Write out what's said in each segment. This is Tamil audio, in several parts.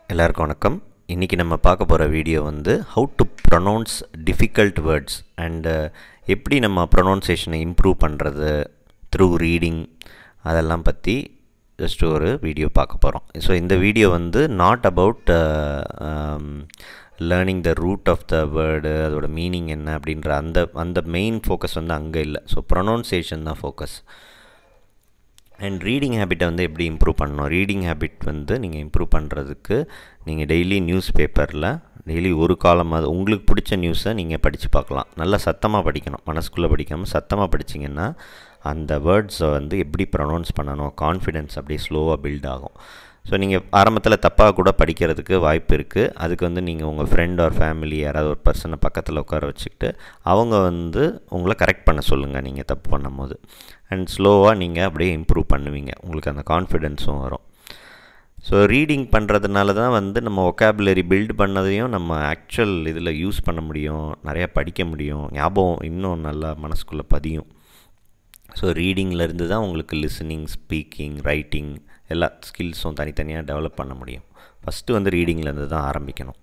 எல்லாருக்கும் வணக்கம் இன்றைக்கி நம்ம பார்க்க போகிற வீடியோ வந்து how to pronounce difficult words and எப்படி நம்ம ப்ரொனவுன்சேஷனை இம்ப்ரூவ் பண்ணுறது த்ரூ ரீடிங் அதெல்லாம் பற்றி ஜஸ்ட் ஒரு வீடியோ பார்க்க போகிறோம் ஸோ இந்த வீடியோ வந்து not about learning the root of the word அதோட மீனிங் என்ன அப்படின்ற அந்த அந்த மெயின் ஃபோக்கஸ் வந்து அங்கே இல்லை ஸோ ப்ரொனவுன்சேஷன் தான் ஃபோக்கஸ் அண்ட் ரீடிங் ஹேபிட்டை வந்து எப்படி இம்ப்ரூவ் பண்ணணும் ரீடிங் ஹேபிட் வந்து நீங்கள் இம்ப்ரூவ் பண்ணுறதுக்கு நீங்கள் டெய்லி நியூஸ் பேப்பரில் டெய்லி ஒரு காலமாவது உங்களுக்கு பிடிச்ச நியூஸை நீங்கள் படித்து பார்க்கலாம் நல்லா சத்தமாக படிக்கணும் மனசுக்குள்ளே படிக்காமல் சத்தமாக படிச்சிங்கன்னா அந்த வேர்ட்ஸை வந்து எப்படி ப்ரொனவுன்ஸ் பண்ணணும் கான்ஃபிடென்ஸ் அப்படியே ஸ்லோவாக பில்ட் ஆகும் ஸோ நீங்கள் ஆரம்பத்தில் தப்பாக கூட படிக்கிறதுக்கு வாய்ப்பு இருக்குது அதுக்கு வந்து நீங்கள் உங்கள் ஃப்ரெண்ட் ஆர் ஃபேமிலி யாராவது ஒரு பர்சனை பக்கத்தில் உட்கார வச்சுக்கிட்டு அவங்க வந்து உங்களை கரெக்ட் பண்ண சொல்லுங்கள் நீங்கள் தப்பு பண்ணும்போது அண்ட் ஸ்லோவாக நீங்கள் அப்படியே இம்ப்ரூவ் பண்ணுவீங்க உங்களுக்கு அந்த கான்ஃபிடென்ஸும் வரும் ஸோ ரீடிங் பண்ணுறதுனால தான் வந்து நம்ம ஒக்காபுலரி பில்ட் பண்ணதையும் நம்ம ஆக்சுவல் இதில் யூஸ் பண்ண முடியும் நிறையா படிக்க முடியும் ஞாபகம் இன்னும் நல்லா மனசுக்குள்ளே பதியும் ஸோ ரீடிங்லேருந்து தான் உங்களுக்கு லிசனிங் ஸ்பீக்கிங் ரைட்டிங் எல்லா ஸ்கில்ஸும் தனித்தனியாக டெவலப் பண்ண முடியும் ஃபஸ்ட்டு வந்து ரீடிங்லேருந்து தான் ஆரம்பிக்கணும்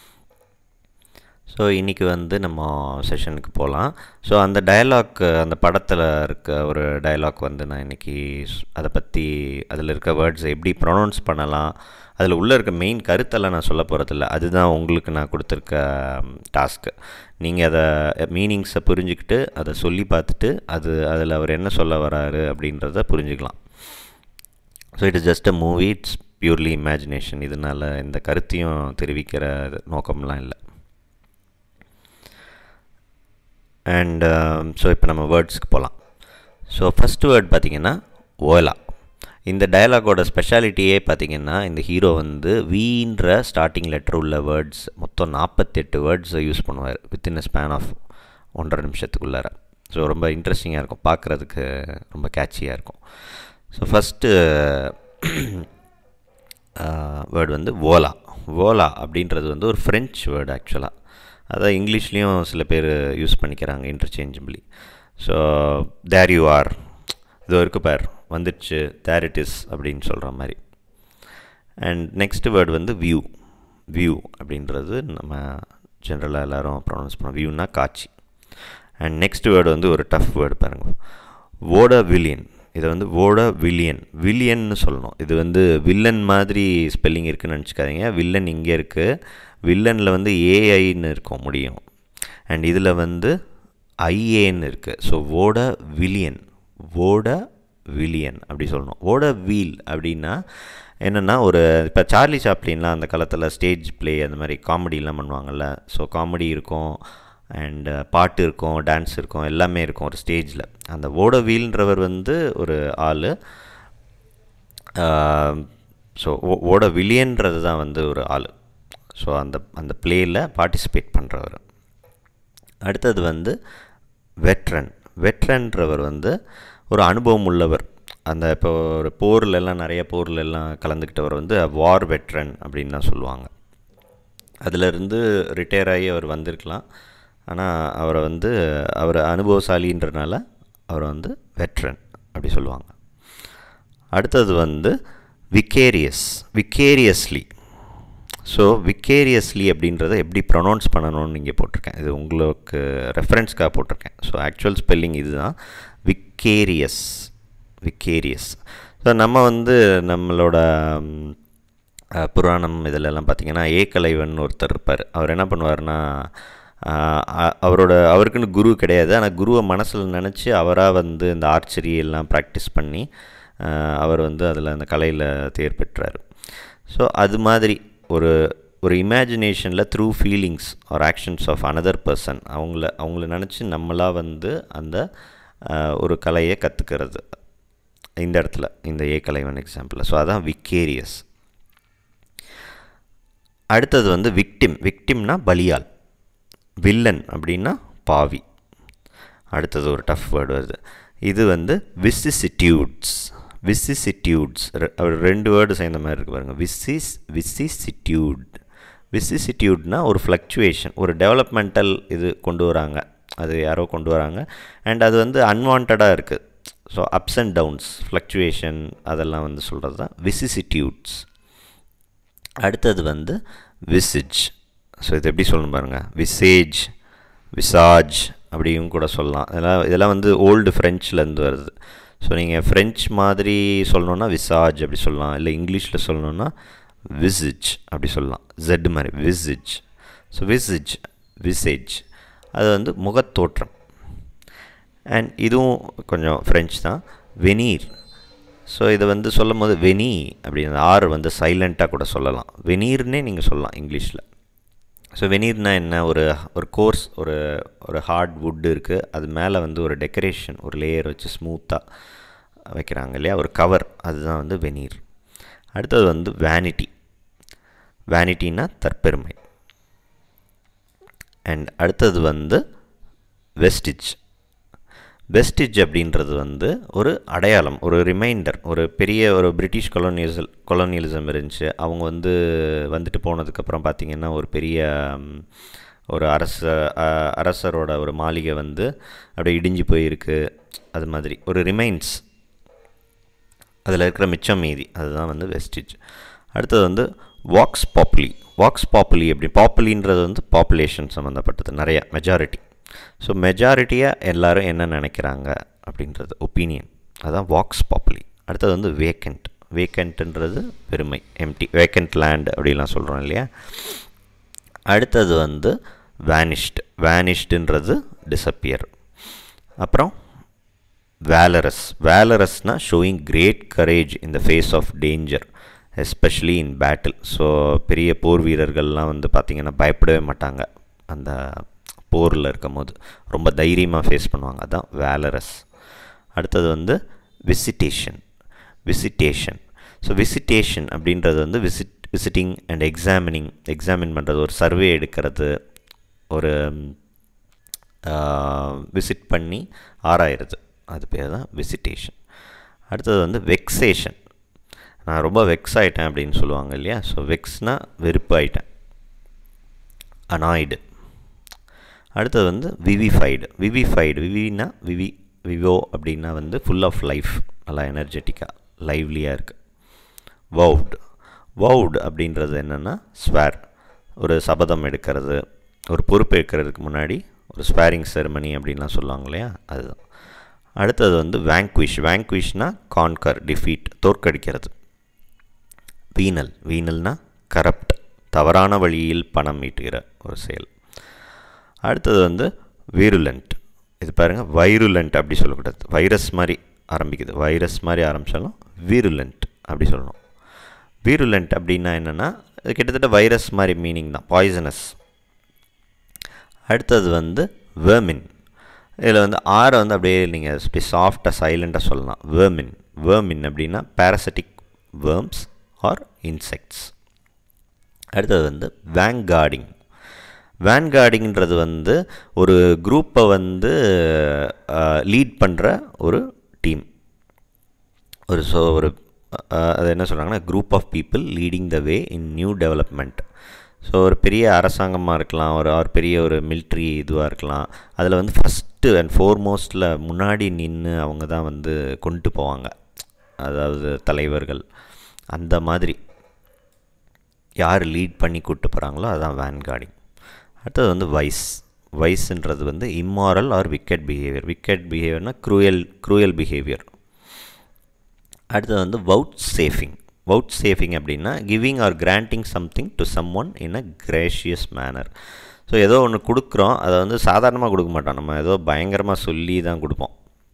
ஸோ இன்றைக்கி வந்து நம்ம செஷனுக்கு போகலாம் ஸோ அந்த டயலாக் அந்த படத்தில் இருக்க ஒரு டயலாக் வந்து நான் இன்றைக்கி அதை பற்றி அதில் இருக்க வேர்ட்ஸை எப்படி ப்ரொனவுன்ஸ் பண்ணலாம் அதில் உள்ளே இருக்க மெயின் கருத்தெல்லாம் நான் சொல்ல போகிறதில்ல அதுதான் உங்களுக்கு நான் கொடுத்துருக்க டாஸ்க்கு நீங்கள் அதை மீனிங்ஸை புரிஞ்சுக்கிட்டு அதை சொல்லி பார்த்துட்டு அது அதில் அவர் என்ன சொல்ல வராரு அப்படின்றத புரிஞ்சுக்கலாம் so it is just a movie it's purely imagination இதனால் இந்த கருத்தையும் தெரிவிக்கிற நோக்கம்லாம் இல்லை அண்ட் ஸோ இப்போ நம்ம வேர்ட்ஸ்க்கு போகலாம் ஸோ ஃபஸ்ட்டு வேர்ட் பார்த்திங்கன்னா ஓலா இந்த டயலாகோட ஸ்பெஷாலிட்டியே பார்த்திங்கன்னா இந்த ஹீரோ வந்து வீன்ற ஸ்டார்டிங் லெட்டர் உள்ள வேர்ட்ஸ் மொத்தம் நாற்பத்தெட்டு வேர்ட்ஸை யூஸ் பண்ணுவார் வித்தின் அ ஸ்பேன் ஆஃப் ஒன்றரை நிமிஷத்துக்குள்ளார ஸோ ரொம்ப இன்ட்ரெஸ்டிங்காக இருக்கும் பார்க்குறதுக்கு ரொம்ப கேட்சியாக இருக்கும் ஸோ ஃபஸ்ட்டு வேர்டு வந்து ஓலா ஓலா அப்படின்றது வந்து ஒரு ஃப்ரெஞ்ச் வேர்டு ஆக்சுவலாக அதான் இங்கிலீஷ்லேயும் சில பேர் யூஸ் பண்ணிக்கிறாங்க interchangeably so there you are இது இருக்குது பார் வந்துடுச்சு தேர் இட் இஸ் அப்படின்னு சொல்கிற மாதிரி அண்ட் நெக்ஸ்ட் வேர்டு வந்து வியூ வியூ அப்படின்றது நம்ம ஜென்ரலாக எல்லோரும் ப்ரொனவுன்ஸ் பண்ணோம் வியூனா காட்சி அண்ட் நெக்ஸ்ட் வேர்டு வந்து ஒரு டஃப் வேர்டு பாருங்கள் ஓட வில்லியன் இதை வந்து ஓட வில்லியன் வில்லியன்னு சொல்லணும் இது வந்து வில்லன் மாதிரி ஸ்பெல்லிங் இருக்குதுன்னு நினச்சிக்காதீங்க வில்லன் இங்கே இருக்குது வில்லனில் வந்து ஏஐன்னு இருக்கும் முடியும் அண்ட் இதில் வந்து ஐஏன்னு இருக்குது ஸோ ஓட வில்லியன் ஓட வில்லியன் அப்படி சொல்லணும் ஓட வீல் அப்படின்னா என்னென்னா ஒரு இப்போ சார்லி சாப்ளின்லாம் அந்த காலத்தில் ஸ்டேஜ் ப்ளே அந்த மாதிரி காமெடிலாம் பண்ணுவாங்கள்ல ஸோ காமெடி இருக்கும் அண்டு பாட்டு இருக்கும் டான்ஸ் இருக்கும் எல்லாமே இருக்கும் ஒரு ஸ்டேஜில் அந்த ஓட வீல்ன்றவர் வந்து ஒரு ஆள் ஸோ ஓட வில்லியன்றது தான் வந்து ஒரு ஆள் ஸோ அந்த அந்த ப்ளேயில் பார்ட்டிசிபேட் பண்ணுறவர் அடுத்தது வந்து வெட்ரன் வெட்ரன்றவர் வந்து ஒரு அனுபவம் உள்ளவர் அந்த இப்போ ஒரு போர்லெல்லாம் நிறைய போர்லெல்லாம் கலந்துக்கிட்டவர் வந்து வார் வெட்ரன் அப்படின்னு தான் சொல்லுவாங்க அதிலிருந்து ரிட்டையர் ஆகி அவர் வந்திருக்கலாம் ஆனால் அவரை வந்து அவர் அனுபவசாலின்றனால அவரை வந்து வெட்ரன் அப்படி சொல்லுவாங்க அடுத்தது வந்து விக்கேரியஸ் விக்கேரியஸ்லி ஸோ விக்கேரியஸ்லி அப்படின்றத எப்படி ப்ரொனவுன்ஸ் பண்ணணும்னு இங்கே போட்டிருக்கேன் இது உங்களுக்கு ரெஃபரன்ஸ்க்காக போட்டிருக்கேன் ஸோ ஆக்சுவல் ஸ்பெல்லிங் இதுதான் விக்கேரியஸ் விக்கேரியஸ் ஸோ நம்ம வந்து நம்மளோட புராணம் இதிலெல்லாம் பார்த்திங்கன்னா ஏகலைவன் ஒருத்தர் இருப்பார் அவர் என்ன பண்ணுவார்னா அவரோட அவருக்குன்னு குரு கிடையாது ஆனால் குருவை மனசில் நினச்சி அவராக வந்து இந்த ஆர்ச்சரி எல்லாம் ப்ராக்டிஸ் பண்ணி அவர் வந்து அதில் அந்த கலையில் தேர் பெற்றார் ஸோ அது மாதிரி ஒரு ஒரு இமேஜினேஷனில் through feelings or actions of another person அவங்கள அவங்கள நினச்சி நம்மளாக வந்து அந்த ஒரு கலையை கற்றுக்கிறது இந்த இடத்துல இந்த ஏ கலைவன் எக்ஸாம்பிளில் ஸோ அதான் விக்கேரியஸ் அடுத்தது வந்து விக்டிம் விக்டிம்னா பலியால் வில்லன் அப்படின்னா பாவி அடுத்தது ஒரு டஃப் வேர்டு வருது இது வந்து விசிசிட்யூட்ஸ் விசிசிட்யூட்ஸ் அவர் ரெண்டு வேர்டு சேர்ந்த மாதிரி இருக்குது பாருங்கள் விசிஸ் விசிசிட்யூட் விசிசிட்யூட்னா ஒரு ஃப்ளக்சுவேஷன் ஒரு டெவலப்மெண்டல் இது கொண்டு வராங்க அது யாரோ கொண்டு வராங்க அண்ட் அது வந்து அன்வான்டாக இருக்குது so ups and downs fluctuation அதெல்லாம் வந்து சொல்கிறது தான் விசிசிட்யூட்ஸ் அடுத்தது வந்து விசிஜ் ஸோ இது எப்படி சொல்லணும் பாருங்கள் விசேஜ் விசாஜ் அப்படியும் கூட சொல்லலாம் இதெல்லாம் இதெல்லாம் வந்து ஓல்டு ஃப்ரெஞ்சிலேருந்து வருது ஸோ நீங்கள் ஃப்ரெஞ்ச் மாதிரி சொல்லணுன்னா விசாஜ் அப்படி சொல்லலாம் இல்லை இங்கிலீஷில் சொல்லணுன்னா விசிஜ் அப்படி சொல்லலாம் ஜெட் மாதிரி விசிஜ் ஸோ விசிஜ் விசேஜ் அது வந்து முகத்தோற்றம் அண்ட் இதுவும் கொஞ்சம் ஃப்ரெஞ்ச் தான் வெனீர் ஸோ இதை வந்து சொல்லும் போது வெனி அப்படின்னு ஆர் வந்து சைலண்ட்டாக கூட சொல்லலாம் வெனீர்னே நீங்கள் சொல்லலாம் இங்கிலீஷில் ஸோ வெனீர்னா என்ன ஒரு ஒரு கோர்ஸ் ஒரு ஒரு ஹார்ட் வுட் இருக்குது அது மேலே வந்து ஒரு டெக்கரேஷன் ஒரு லேயர் வச்சு ஸ்மூத்தாக வைக்கிறாங்க இல்லையா ஒரு கவர் அதுதான் வந்து வெனீர் அடுத்தது வந்து வேனிட்டி வேனிட்டின்னா தற்பெருமை அண்ட் அடுத்தது வந்து வெஸ்டிச் வெஸ்டிஜ் அப்படின்றது வந்து ஒரு அடையாளம் ஒரு ரிமைண்டர் ஒரு பெரிய ஒரு பிரிட்டிஷ் கொலோனியல் கொலோனியலிசம் இருந்துச்சு அவங்க வந்து வந்துட்டு போனதுக்கப்புறம் பார்த்திங்கன்னா ஒரு பெரிய ஒரு அரச அரசரோட ஒரு மாளிகை வந்து அப்படியே இடிஞ்சு போயிருக்கு அது மாதிரி ஒரு ரிமைன்ஸ் அதில் இருக்கிற மிச்சம் மீதி அதுதான் வந்து வெஸ்டிஜ் அடுத்தது வந்து வாக்ஸ் பாப்புலி வாக்ஸ் பாப்புலி அப்படி பாப்புலின்றது வந்து பாப்புலேஷன் சம்மந்தப்பட்டது நிறைய மெஜாரிட்டி ஸோ மெஜாரிட்டியாக எல்லோரும் என்ன நினைக்கிறாங்க அப்படின்றது ஒப்பீனியன் அதுதான் வாக்ஸ் பாப்புலி அடுத்தது வந்து வேக்கண்ட் வேக்கண்ட்டுன்றது பெருமை எம்டி வேக்கண்ட் லேண்ட் அப்படிலாம் சொல்கிறோம் இல்லையா அடுத்தது வந்து வேனிஷ்டு வேனிஷ்டுன்றது டிசப்பியர் அப்புறம் வேலரஸ் வேலரஸ்னால் showing great courage in the face of danger especially in battle so பெரிய போர் வீரர்கள்லாம் வந்து பார்த்திங்கன்னா பயப்படவே மாட்டாங்க அந்த போரில் இருக்கும் போது ரொம்ப தைரியமாக ஃபேஸ் பண்ணுவாங்க அதுதான் வேலரஸ் அடுத்தது வந்து விசிட்டேஷன் விசிட்டேஷன் ஸோ விசிட்டேஷன் அப்படின்றது வந்து visit visiting and examining examine பண்ணுறது ஒரு சர்வே எடுக்கிறது ஒரு விசிட் பண்ணி ஆராயிறது அது பேர் தான் விசிட்டேஷன் அடுத்தது வந்து வெக்ஸேஷன் நான் ரொம்ப வெக்ஸ் ஆகிட்டேன் அப்படின்னு சொல்லுவாங்க இல்லையா ஸோ வெக்ஸ்னால் வெறுப்பு ஆகிட்டேன் அனாய்டு அடுத்தது வந்து விவிஃபைடு விவிஃபைடு விவினா விவி விவோ அப்படின்னா வந்து ஃபுல் ஆஃப் லைஃப் நல்லா எனர்ஜெட்டிக்காக லைவ்லியாக இருக்குது வவுட் வவுட் அப்படின்றது என்னென்னா ஸ்வேர் ஒரு சபதம் எடுக்கிறது ஒரு பொறுப்பு எடுக்கிறதுக்கு முன்னாடி ஒரு ஸ்வேரிங் செரமனி அப்படின்லாம் சொல்லுவாங்க இல்லையா அதுதான் அடுத்தது வந்து வேங்க்விஷ் வேங்க்விஷ்னால் கான்கர் டிஃபீட் தோற்கடிக்கிறது வீனல் வீனல்னா கரப்ட் தவறான வழியில் பணம் ஈட்டுகிற ஒரு செயல் அடுத்தது வந்து வீருலண்ட் இது பாருங்கள் வைருலண்ட் அப்படி சொல்லக்கூடாது வைரஸ் மாதிரி ஆரம்பிக்குது வைரஸ் மாதிரி ஆரம்பித்தாலும் வீருலண்ட் அப்படி சொல்லணும் வீருலண்ட் அப்படின்னா என்னென்னா இது கிட்டத்தட்ட வைரஸ் மாதிரி மீனிங் தான் பாய்சனஸ் அடுத்தது வந்து வேர்மின் இதில் வந்து ஆரை வந்து அப்படியே நீங்கள் அப்படியே சாஃப்டாக சைலண்ட்டாக சொல்லலாம் வேர்மின் வேர்மின் அப்படின்னா பேரசட்டிக் வேர்ம்ஸ் ஆர் இன்செக்ட்ஸ் அடுத்தது வந்து வேங்கார்டிங் வேன்கார்டிங்கிறது வந்து ஒரு குரூப்பை வந்து லீட் பண்ணுற ஒரு டீம் ஒரு ஸோ ஒரு அது என்ன சொல்கிறாங்கன்னா group of people leading the way in new development so ஒரு பெரிய அரசாங்கமாக இருக்கலாம் ஒரு ஒரு பெரிய ஒரு மிலிட்ரி இதுவாக இருக்கலாம் அதில் வந்து ஃபஸ்ட்டு அண்ட் ஃபோர்மோஸ்ட்டில் முன்னாடி நின்று அவங்க தான் வந்து கொண்டு போவாங்க அதாவது தலைவர்கள் அந்த மாதிரி யார் லீட் பண்ணி கூப்பிட்டு போகிறாங்களோ அதுதான் வேன்கார்டிங் அடுத்தது வந்து வைஸ் வைஸ்ன்றது வந்து immoral or wicked behaviour wicked பிஹேவியர்னால் க்ரூயல் க்ரூயல் பிஹேவியர் அடுத்தது வந்து வவுட் சேஃபிங் வவுட் சேஃபிங் அப்படின்னா giving or granting something to someone in a gracious manner so ஏதோ ஒன்று கொடுக்குறோம் அதை வந்து சாதாரணமாக கொடுக்க மாட்டோம் நம்ம ஏதோ பயங்கரமாக சொல்லி தான் கொடுப்போம்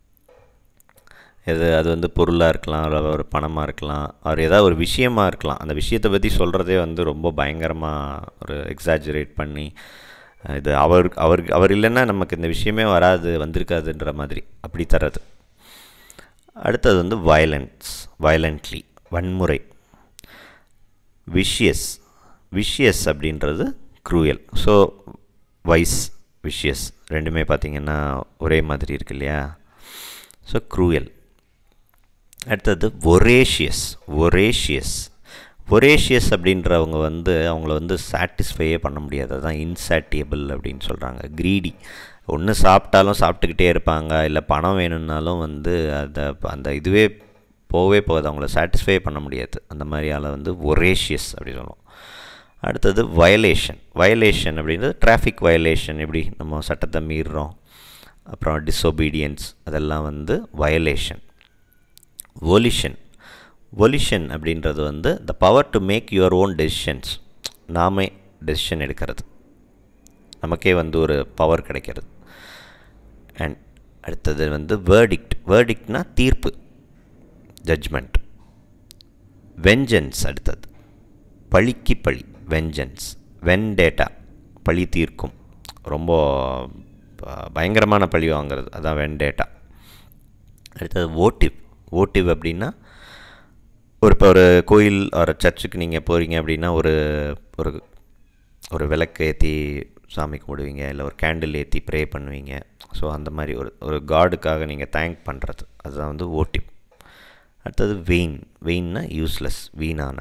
எது அது வந்து பொருளாக இருக்கலாம் இல்லை ஒரு பணமாக இருக்கலாம் அவர் ஏதாவது ஒரு விஷயமாக இருக்கலாம் அந்த விஷயத்தை பற்றி சொல்கிறதே வந்து ரொம்ப பயங்கரமாக ஒரு எக்ஸாஜுரேட் பண்ணி இது அவர் அவர் அவர் இல்லைன்னா நமக்கு இந்த விஷயமே வராது வந்திருக்காதுன்ற மாதிரி அப்படி தர்றது அடுத்தது வந்து வயலன்ஸ் வயலண்ட்லி வன்முறை விஷியஸ் விஷியஸ் அப்படின்றது க்ரூயல் ஸோ வைஸ் விஷியஸ் ரெண்டுமே பார்த்திங்கன்னா ஒரே மாதிரி இருக்கு இல்லையா ஸோ க்ரூயல் அடுத்தது ஒரேஷியஸ் ஒரேஷியஸ் ஒரேஷியஸ் அப்படின்றவங்க வந்து அவங்கள வந்து சாட்டிஸ்ஃபையே பண்ண முடியாது அதுதான் இன்சாட்டியபிள் அப்படின்னு சொல்கிறாங்க க்ரீடி ஒன்று சாப்பிட்டாலும் சாப்பிட்டுக்கிட்டே இருப்பாங்க இல்லை பணம் வேணும்னாலும் வந்து அந்த அந்த இதுவே போகவே போகாது அவங்கள சாட்டிஸ்ஃபை பண்ண முடியாது அந்த மாதிரி ஆளை வந்து ஒரேஷியஸ் அப்படி சொல்லுவோம் அடுத்தது வயலேஷன் வயலேஷன் அப்படின்றது டிராஃபிக் வயலேஷன் எப்படி நம்ம சட்டத்தை மீறுறோம் அப்புறம் டிஸொபீடியன்ஸ் அதெல்லாம் வந்து வயலேஷன் ஒலிஷன் ஒலிஷன் அப்படின்றது வந்து the power to make your own decisions நாமே டெசிஷன் எடுக்கிறது நமக்கே வந்து ஒரு பவர் கிடைக்கிறது அண்ட் அடுத்தது வந்து வேர்டிக்ட் வேர்டிக்ட்னா தீர்ப்பு ஜட்ஜ்மெண்ட் வெஞ்சன்ஸ் அடுத்தது பழிக்கு பழி வெஞ்சன்ஸ் வென் டேட்டா பழி தீர்க்கும் ரொம்ப பயங்கரமான பழி வாங்கிறது அதான் வென் டேட்டா அடுத்தது ஓட்டிவ் ஓட்டிவ் அப்படின்னா ஒரு இப்போ ஒரு கோயில் ஒரு சர்ச்சுக்கு நீங்கள் போகிறீங்க அப்படின்னா ஒரு ஒரு ஒரு விளக்கு ஏற்றி சாமி கும்பிடுவீங்க இல்லை ஒரு கேண்டில் ஏற்றி ப்ரே பண்ணுவீங்க ஸோ அந்த மாதிரி ஒரு ஒரு காடுக்காக நீங்கள் தேங்க் பண்ணுறது அதுதான் வந்து ஓட்டிவ் அடுத்தது வெயின் வெயின்னா யூஸ்லெஸ் வீணான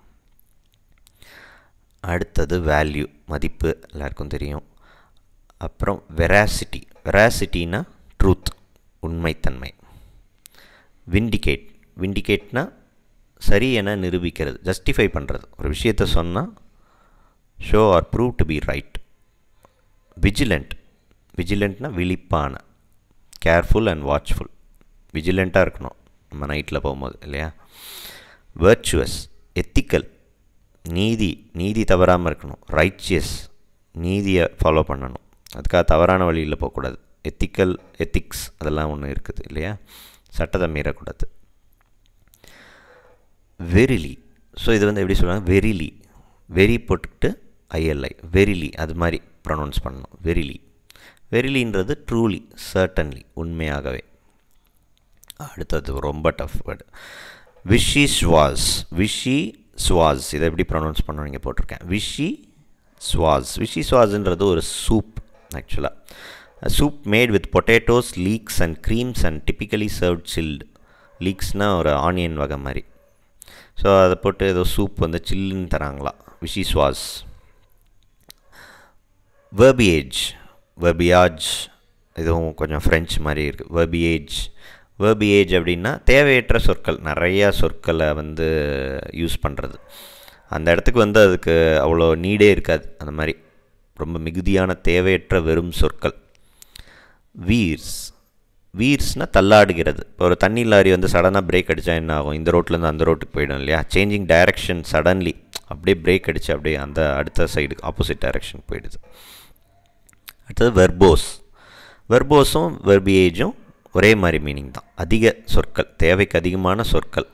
அடுத்தது வேல்யூ மதிப்பு எல்லாருக்கும் தெரியும் அப்புறம் வெராசிட்டி வெராசிட்டினா ட்ரூத் உண்மைத்தன்மை விண்டிகேட் விண்டிகேட்னா சரி என நிரூபிக்கிறது ஜஸ்டிஃபை பண்ணுறது ஒரு விஷயத்த சொன்னால் show or prove to be right vigilant விஜிலண்ட்னா விழிப்பான கேர்ஃபுல் அண்ட் வாட்ச்ஃபுல் விஜிலண்ட்டாக இருக்கணும் நம்ம நைட்டில் போகும்போது இல்லையா வேர்ச்சுவஸ் எத்திக்கல் நீதி நீதி தவறாமல் இருக்கணும் ரைச்சியஸ் நீதியை ஃபாலோ பண்ணணும் அதுக்காக தவறான வழியில் போகக்கூடாது எத்திக்கல் எத்திக்ஸ் அதெல்லாம் ஒன்று இருக்குது இல்லையா சட்டத்தை மீறக்கூடாது வெரிலி ஸோ இது வந்து எப்படி சொல்லுவாங்க வெரிலி வெரி போட்டுக்கிட்டு ஐஎல்ஐ வெரிலி அது மாதிரி ப்ரொனவுன்ஸ் பண்ணணும் வெரிலி வெரிலின்றது ட்ரூலி சர்டன்லி உண்மையாகவே அடுத்தது ரொம்ப tough word vichyssoise vichyssoise இதை எப்படி ப்ரொனவுன்ஸ் பண்ணணும் இங்கே போட்டிருக்கேன் விஷி ஸ்வாஸ் விஷி ஸ்வாஸ்ன்றது ஒரு சூப் ஆக்சுவலாக soup made with potatoes leeks and creams and typically serve chilled லீக்ஸ்னால் ஒரு ஆனியன் வகை மாதிரி ஸோ அதை போட்டு ஏதோ சூப் வந்து சில்லுன்னு தராங்களா விஷி ஸ்வாஸ் வேர்பியேஜ் வெர்பியாஜ் இதுவும் கொஞ்சம் ஃப்ரெஞ்ச் மாதிரி இருக்குது வெர்பியேஜ் வேர்பியேஜ் அப்படின்னா தேவையற்ற சொற்கள் நிறையா சொற்களை வந்து யூஸ் பண்ணுறது அந்த இடத்துக்கு வந்து அதுக்கு அவ்வளோ நீடே இருக்காது அந்த மாதிரி ரொம்ப மிகுதியான தேவையற்ற வெறும் சொற்கள் வீர்ஸ் வீர்ஸ்னால் தள்ளாடுகிறது இப்போ ஒரு தண்ணி லாரி வந்து சடனாக பிரேக் அடித்தா என்ன ஆகும் இந்த ரோட்லேருந்து அந்த ரோட்டுக்கு போயிடும் இல்லையா சேஞ்சிங் டைரக்ஷன் சடன்லி அப்படியே பிரேக் அடித்து அப்படியே அந்த அடுத்த சைடுக்கு ஆப்போசிட் டைரக்ஷன் போயிடுது அடுத்தது வெர்போஸ் வெர்போஸும் வெர்பியேஜும் ஒரே மாதிரி மீனிங் தான் அதிக சொற்கள் தேவைக்கு அதிகமான சொற்கள்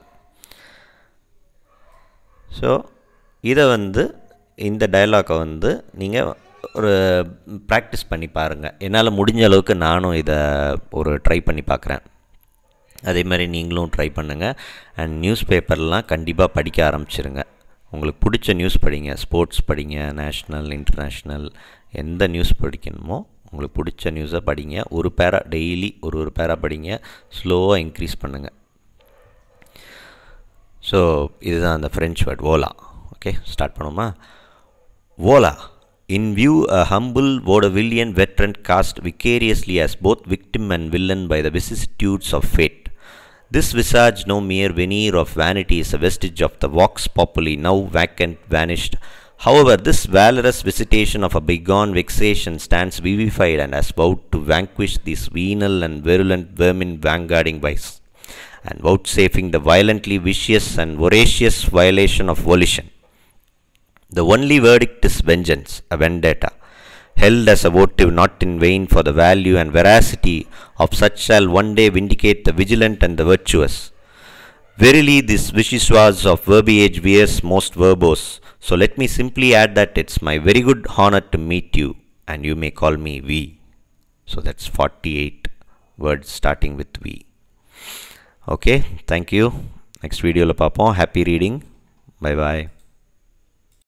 ஸோ இதை வந்து இந்த டயலாக்கை வந்து நீங்கள் ஒரு ப்ராக்டிஸ் பண்ணி பாருங்கள் என்னால் முடிஞ்ச அளவுக்கு நானும் இதை ஒரு ட்ரை பண்ணி பார்க்குறேன் அதே மாதிரி நீங்களும் ட்ரை பண்ணுங்கள் அண்ட் நியூஸ் பேப்பர்லாம் கண்டிப்பாக படிக்க ஆரம்பிச்சிருங்க உங்களுக்கு பிடிச்ச நியூஸ் படிங்க ஸ்போர்ட்ஸ் படிங்க நேஷ்னல் இன்டர்நேஷ்னல் எந்த நியூஸ் படிக்கணுமோ உங்களுக்கு பிடிச்ச நியூஸை படிங்க ஒரு பேரா டெய்லி ஒரு ஒரு பேரா படிங்க ஸ்லோவாக இன்க்ரீஸ் பண்ணுங்கள் ஸோ இதுதான் அந்த French word voila okay start பண்ணுமா voila in view a humble vaudevillian veteran cast vicariously as both victim and villain by the vicissitudes of fate. This visage, no mere veneer of vanity, is a vestige of the vox populi, now vacant, vanished. However, this valorous visitation of a bygone vexation stands vivified and has vowed to vanquish this venal and virulent vermin vanguarding vice, and vouchsafing the violently vicious and voracious violation of volition. The only verdict is vengeance, a vendetta, held as a votive not in vain for the value and veracity of such shall one day vindicate the vigilant and the virtuous. Verily, this vichyssoise of verbiage wears most verbose, so let me simply add that it's my very good honor to meet you, and you may call me V. So that's 48 words starting with V. Okay, thank you. Next video la பார்ப்போம். Happy reading. Bye bye.